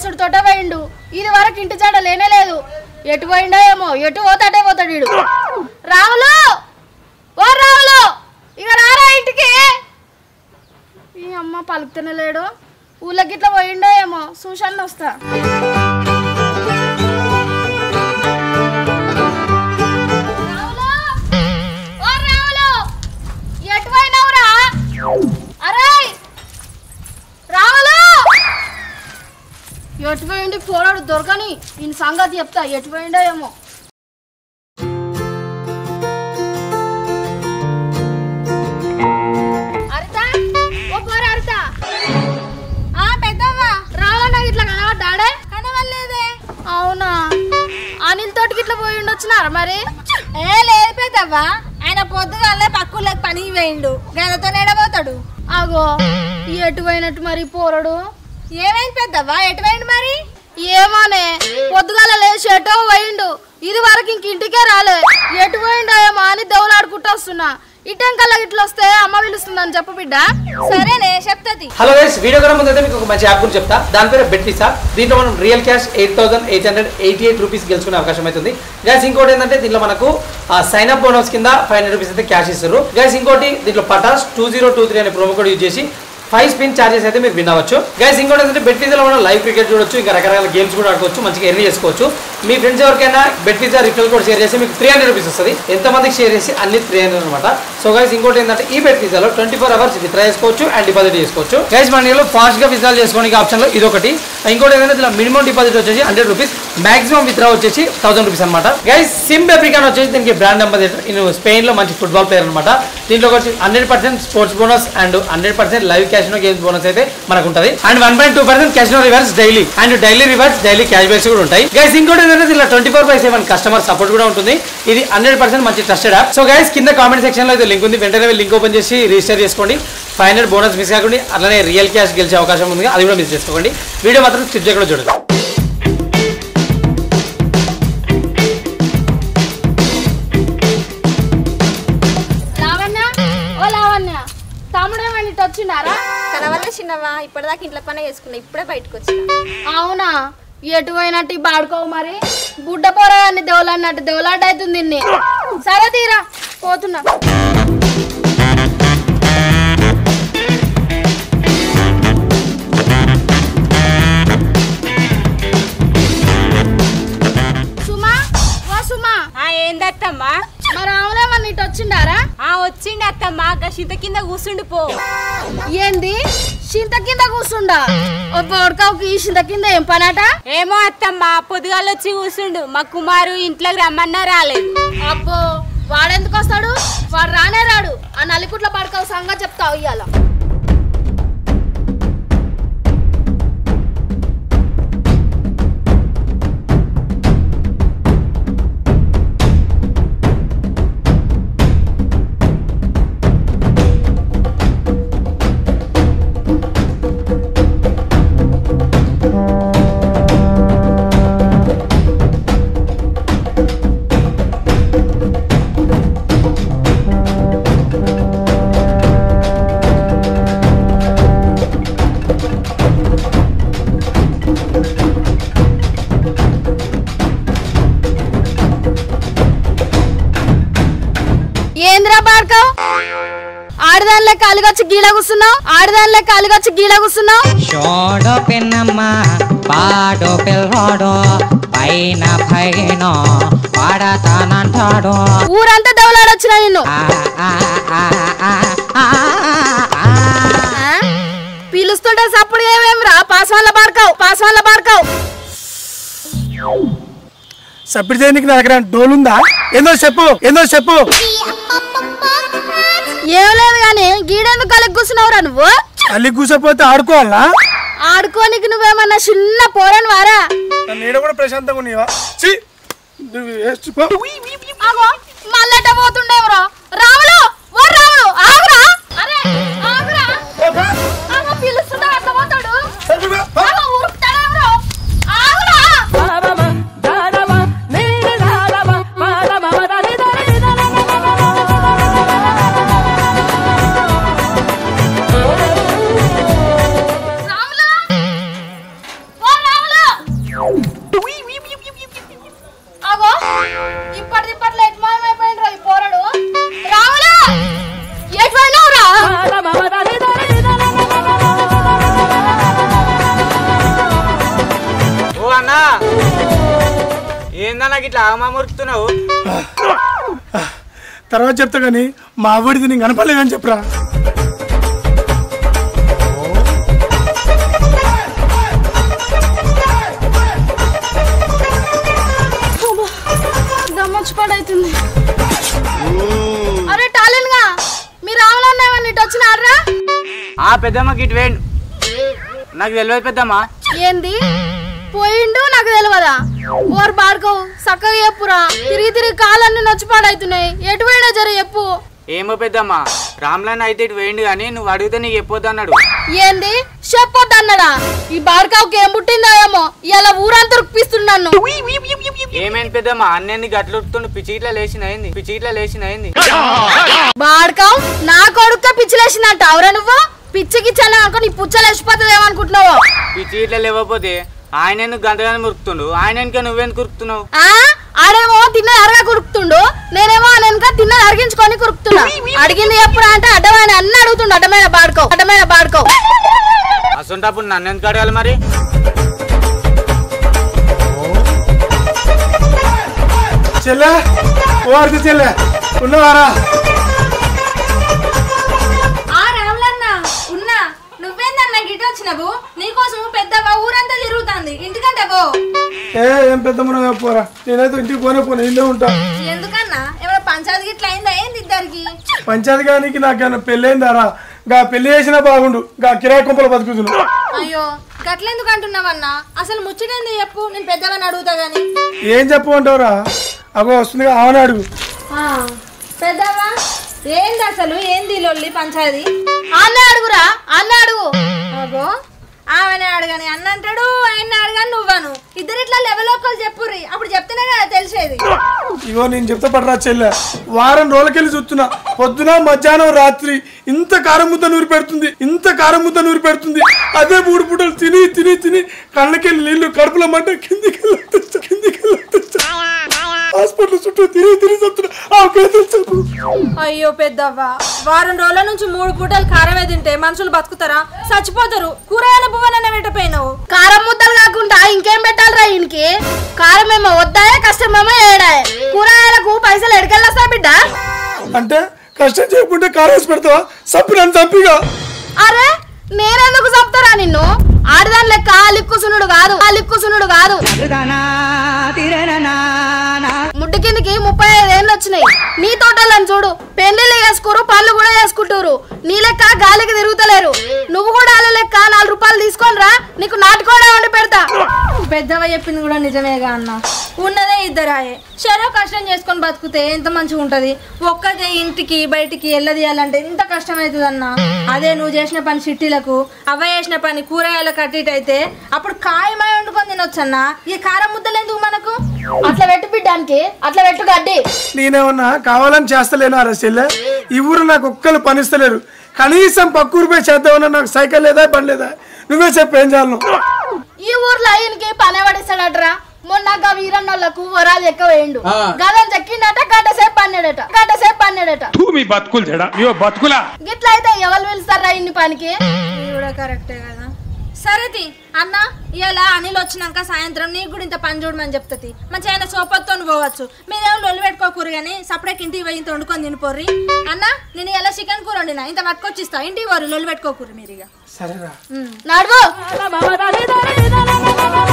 లేసుడు తోట పోయిండు ఇది వరకు ఇంటి చాట లేనే లేదు ఎటు పోయిండో ఏమో ఎటు పోతాడే పోతాడు వీడు రాములు ఓ రాములు ఇక రారా ఇంటికి ఈ అమ్మ పలుకుతూనే లేడు ఊళ్ళకి ఇట్లా పోయిండో ఏమో చూశాను వస్తా రాములు! ఓ రాములు! ఎటు పోయినావురా? అరేయ్! రాములు! ఎటు పోయిండి పోరాడు దొరకని ఈయన సంగతి చెప్తా ఎటు పోయిండో ఏమో అరిత ఓ పోరా అరిత ఆ పెద్దవ్వ రావణ ఇట్లా కనబడ్డాడే కనవలేదే అవునా అనిల్ తోటికి ఇట్లా పోయి ఉండొచ్చినారా మరి ఏ లేదు పెద్దవ్వ ఆయన పొద్దుగాలే పక్కులకు పని వేయండు గదతో నేడబోతాడు అగో ఎటు పోయినట్టు మరి పోరడు ఏమైంది పెద్దవ్వ ఎటువైండు మరి ఏమోనే పొద్దుగాల లేచి ఎటో పోయిండు ఇది వరకు ఇంక ఇంటికే రాలే ఎటు పోయిండో ఏమో అని దేవులాడుకుంటూ వస్తున్నా ఇటెంకల్లా ఇట్లా వస్తే అమ్మ పిలుస్తుందని చెప్పు బిడ్డ సరేనే చెప్తాది హలో గైస్ వీడియో కన్నా ముందు అయితే మీకు ఒక మంచి యాప్ గురించి చెప్తా దాని పేరు బెట్ పిసా దీంట్లో మనం real cash eight thousand eight hundred eighty eight rupees గెలుచుకునే అవకాశం అవుతుంది గైస్ ఇంకోటి ఏంటంటే దీంట్లో మనకు సైన్ అప్ బోనస్ కింద ఫైవ్ హండ్రెడ్ రూపీస్ అయితే క్యాష్ ఇస్తారు గైస్ ఇంకోటి దీంట్లో పటాస్ టూ జీరో టూ త్రీ అనే ప్రోమో కోడ్ యూజ్ చేసి ఫైవ్ స్పిన్ చార్జెస్ అయితే మీరు విన్ అవ్వచ్చు గైస్ ఇంకోటి ఏంటంటే బెట్ పిజ్జాలో మనం లైవ్ క్రికెట్ చూడొచ్చు ఇంకా రకరకాల గేమ్స్ కూడా ఆడుకోవచ్చు మంచిగా ఎర్న్ చేసుకోవచ్చు మీ ఫ్రెండ్స్ ఎవరికైనా bet pizza referral code share చేసి మీకు త్రీ హండ్రెడ్ రూపీస్ వస్తుంది ఎంతమందికి షేర్ చేసి అన్ని త్రీ హండ్రెడ్ అనమాట సో గైస్ ఇంకోటి ఏంటంటే ఈ బెట్ పిజ్జాలో ట్వంటీ ఫోర్ అవర్స్ విత్డ్రా చేసుకోవచ్చు అండ్ డిపాజిట్ చేసుకోవచ్చు గైస్ మన ఇందులో ఫాస్ట్ గా విత్డ్రా చేసుకోవడానికి ఆప్షన్ లో ఇది ఒకటి ఇంకోటి ఏంటంటే ఇలా మినిమం డిపాజిట్ వచ్చేసి హండ్రెడ్ రూపీస్ మాక్సిమం విత్డ్రా వచ్చేసి థౌసండ్ రూపీస్ అనమాట గైస్ సిమ్ బెబ్రికాన్ వచ్చేసి దీనికి బ్రాండ్ అంబాసిడర్ నేను స్పెయిన్ లో మంచి ఫుట్బాల్ ప్లేయర్ అనమాట దీంట్లో వచ్చి hundred percent sports bonus and hundred percent live cash games bonus అయితే మనకు ఉంటుంది and one point two percent cash rewards daily and daily rewards daily cash backs కూడా ఉంటాయి గైస్ ఇంకోటి ఏంటంటే ఇలా twenty four by seven customer support కూడా ఉంటుంది ఇది హండ్రెడ్ పర్సెంట్ మంచి ట్రస్టెడ్ యాప్ సో గైస్ కింద కామెంట్ సెక్షన్ లో అయితే లింక్ ఉంది వెంటనే లింక్ ఓపెన్ చేసి రిజిస్టర్ చేసుకోండి ఫైవ్ హండ్రెడ్ బోనస్ మిస్ కాకుండా అలానే రియల్ క్యాష్ గెలిచే అవకాశం ఉంది అది కూడా మిస్ చేసుకోండి వీడియో మాత్రం స్కిప్ చేయకుండా చూడండి లావణ్య ఓ లావణ్య తమ్ముడు ఏమని ఇటు వచ్చిండారా తన వల్ల చిన్నవా ఇప్పటిదాకా ఇంట్లో పని చేసుకున్నా ఇప్పుడే బయటకు వచ్చిన అవునా ఎటు పోయినట్టు ఈ బాడుకోవు మరి బుడ్డ పోరాన్ని దేవులన్నట్టు దేవులాట అవుతుంది ఇన్ని సరే తీరా పోతున్నా సుమా ఓ సుమా ఆ ఏందత్తమ్మా మరి అవునేమన్నా ఇటు వచ్చిండారా ఆ వచ్చిండి అత్తమ్మా గషిత కింద కూర్చుండి పో ఏంది చింత కింద కూర్చుండా ఓ పోడకావుకి ఈ చింత కింద ఏం పనట ఏమో అత్తమ్మా పొద్దుగాల వచ్చి కూర్చుండు మా కుమారు ఇంట్లోకి రమ్మన్నా రాలేదు అబ్బో వాడెందుకు వస్తాడు వాడు రానే రాడు ఆ నలికుట్ల పడకావు సంగతి చెప్తావు ఇయ్యాల ఏంద్రా బాడకావు ఆడదాని లెక్క అలిగొచ్చి గీల కూర్చున్నావు ఆడదాని లెక్క అలిగొచ్చి గీల కూర్చున్నావు షోడో పిన్నమ్మ పాడో పిల్లోడో పైన పైన పాడతానంటాడు ఊరంతా దవలాడొచ్చిన నిన్ను ఆ, ఆ, ఆ, ఆ, ఆ, ఆ. ఆ? పిలుస్తుంటే సప్పుడు ఏమేం రా పాస్వాన్ల బాడకావు పాస్వాన్ల బాడకావు సప్పుడు చేయడానికి నా దగ్గర డోలుందా ఏందో చెప్పు ఏందో చెప్పు ఏం లేదు కానీ గీడెందుకు కలిగి కూర్చున్నావురా నువ్వు అల్లి కూసపోతే ఆడుకోవాలా ఆడుకోనికి నువ్వేమన్నా చిన్న పోరని వారా నన్ను ఈడ కూడా ప్రశాంతంగా ఉన్నావా ఛీ! నువ్వు వేస్ట్ పో. అగో మల్లెట పోతుండేవరా రాములు ఓ రాములు ఆగురా అరే ఆగురా అగో పిలుస్తుంటే అట్లా పోతాడు అగో ఉరుకుతాడేవరో ఆగురా రాములు ఓ రాములు ఇప్పటి ఇప్పట్లో ఎటు మాయమైపోయినరా ఈ పోరడు రాములు ఎటు పోయినావురా ఓ అన్నా ఏందన్నా ఇట్లా ఆగమా మురుకుతున్నావు తర్వాత చెప్తా కానీ మా ఆవిడిది నీకు కనపడలేదని చెప్పరా దమ్మొచ్చి పడైతుంది అరే టాలెంట్ గా మీ రాములన్న ఏమన్నా ఇటు వచ్చినారా ఆ పెద్దమ్మకి ఇటు వేయండి నాకు తెలియదు పెద్దమ్మ ఏంది పోయిండు నాకు తెలియదా ఓర్ బాడుకో చక్కగా చెప్పురా తిరిగి తిరిగి కాలన్నీ నొచ్చి పాడైతున్నాయి ఎటు పోయినా జర చెప్పు ఏమో పెద్దమ్మ రామ్లన్న అయితే ఇటు వేయండి కానీ నువ్వు అడిగితే నీకు చెప్పొద్దు అన్నాడు ఏంది చెప్పొద్దు అన్నడా ఈ బాడకావుకి ఏం పుట్టిందో ఏమో ఇలా ఊరంతా ఉరిపిస్తున్నాను ఏమేంటి పెద్దమ్మ అన్నీ గట్లు ఉరుకుతుండు పిచ్చి ఇట్లా లేచిన అయింది పిచ్చి ఇట్లా లేచిన అయింది బాడకావు నా కొడుకు పిచ్చిలేసిందంట అవరా నువ్వు పిచ్చికి చల్ల అనుకో నీ పుచ్చలేసిపోతుంది ఏమనుకుంటున్నావు పిచ్చి ఇట్లా లేవకపోతే ఆయన ఎందుకు గంటగానే మురుకుతుండు ఆయన వెనుక నువ్వెందుకు కురుకుతున్నావు ఆ ఆడేమో తిన్నది అరగా కురుకుతుండు నేనేమో ఆయన వెనక తిన్నది అరిగించుకొని కురుకుతున్నా అడిగింది ఎప్పుడు అంటే అడ్డమైన అన్ని అడుగుతుండు అడ్డమైన బాడుకో అడ్డమైన బాడుకో అసంటప్పుడు నన్ను ఎందుకు అడగాలి మరి చెల్లె ఓ అర్థ చెల్లె ఉన్నవారా ఆ రాములన్న ఉన్నా నువ్వేందన్న గిట వచ్చినవు నీకోసం పెద్దవా ఊరంతా తిరుగుతుంది ఇంటికంటే పో ఏ ఏం పెద్ద మనం పోరా నేనైతే ఇంటికి పోనే పోను ఇంట్లో ఉంటా ఎందుకన్నా ఏమైనా పంచాయతీ గిట్ల అయిందా ఏంది ఇద్దరికి పంచాయతీ గానికి నాకేమైనా పెళ్ళైందారా గా పెళ్లి చేసినా బాగుండు గా కిరాయి కొంపలు బతుకుతున్నావు అయ్యో గట్లెందుకు అంటున్నావన్నా అసలు ముచ్చటేందో చెప్పు నేను పెద్దవని అడుగుతా గాని ఏం చెప్పమంటావురా అగో వస్తుందిగా ఆమెను అడుగు పెద్దవా ఏంది అసలు ఏంది ఈ లొల్లి పంచాయతీ అన్న అడుగురా అన్న అడుగు అగో ఆమెనే అడగని అన్న అంటాడు ఆయన అడగని నువ్వను ఇద్దరు ఇట్లా లెవెల్ ఒకరు చెప్పుర్రి అప్పుడు చెప్తేనే కదా తెలిసేది ఇగో నేను చెప్తా పడరా చెల్లె వారం రోజులకెళ్ళి చూస్తున్నా పొద్దున మధ్యాహ్నం రాత్రి ఇంత కారం ముద్ద నూరి పెడుతుంది ఇంత కారం ముద్ద నూరి పెడుతుంది అదే మూడు పూటలు తిని తిని తిని కళ్ళకెళ్ళి నీళ్లు కడుపులో మంట కిందికి వెళ్ళొచ్చు, కిందికి వెళ్ళొచ్చు. హాస్పిటల్ చుట్టూ తిరిగి తిరిగి చెప్తున్నా ఆ పేదలు చెప్పు అయ్యో పెద్దవ్వ వారం రోజుల నుంచి మూడు పూటలు కారమే తింటే మనుషులు బతుకుతారా చచ్చిపోతారు కూరగాయల పువ్వనన్న పెట్టపోయినావు కారం ముద్దలు కాకుండా ఇంకేం పెట్టాలిరా ఈయనకి కారం ఏమో వద్దాయే కష్టమేమో ఏడాయే కూరగాయలకు పైసలు ఎడకెళ్ళొస్తా బిడ్డ అంటే కష్టం చేయకుంటే కారేసి పెడతావా సప్పు నన్ను చంపిగా అరే నేనెందుకు చెప్తారా నిన్ను ఆడదాని లెక్క లిక్కుసునుడు కాదు ఆ లిక్కుసునుడు కాదు ముడ్డు కిందికి ముప్పై ఐదేళ్ళు వచ్చినాయి నీ తోటలను చూడు పెళ్లిళ్ళు చేసుకురు పళ్ళు కూడా చేసుకుంటారు నీ లెక్క గాలికి తిరుగుతలేరు నువ్వు కూడా వాళ్ళ లెక్క నాలుగు రూపాయలు తీసుకొని రా నీకు నాటుకోడే వండి పెడతా పెద్దవ చెప్పింది కూడా నిజమేగా అన్న ఉన్నదే ఇద్దరాయే చెరో కష్టం చేసుకొని బతుకుతే ఎంత మంచిగా ఉంటది ఒక్కదే ఇంటికి బయటికి ఎల్లదీయాలంటే ఎంత కష్టమవుతుంది అన్న అదే నువ్వు చేసిన పని చిట్టీలకు అవ్వ చేసిన పని కూరగాయలు కట్టిటైతే అప్పుడు కాయమాయ వండుకొని తినొచ్చన్న ఈ కారం ముద్దలు ఎందుకు మనకు అట్లా పెట్టు బిడ్డానికి అట్లా పెట్టు గడ్డి నేనేమన్నా కావాలని చేస్తలేను అరే చెల్లె ఈ ఊరు నాకు ఒక్కరు పనిస్తలేరు కనీసం పక్కూరు పోయి చేద్దామన్నా నాకు సైకిల్ లేదా బండి లేదా నువ్వే చెప్పు ఏం చేయాలను ఈ ఊర్లో ఆయనకి పని పడిస్తాడట్రా మొన్న గా వీరన్నోళ్ళకు వరాలు ఎక్కువ వేయండు గదని చెక్కిండట గంట సేపు పన్నాడట గంట సేపు పన్నాడట తూ మీ బతుకులు తేడా ఇవో బతుకులా గిట్ల అయితే ఎవరు పిలుస్తారా ఇన్ని పనికి ఇది కూడా కరెక్టే కదా సరే తి అన్న ఇలా అనిల్ వచ్చినాక సాయంత్రం నీకు కూడా ఇంత పని చూడమని చెప్తుంది మంచి ఆయన సోపత్తో పోవచ్చు మీరేమో లొల్లి పెట్టుకోకూరు కానీ సపరేట్ ఇంటికి పోయి ఇంత వండుకొని తినిపోర్రి అన్న నేను ఎలా చికెన్ కూర వండినా ఇంత పట్టుకొచ్చిస్తా ఇంటికి పోరు లొల్లి పెట్టుకోకూరు మీరు ఇక సరేరా నడువు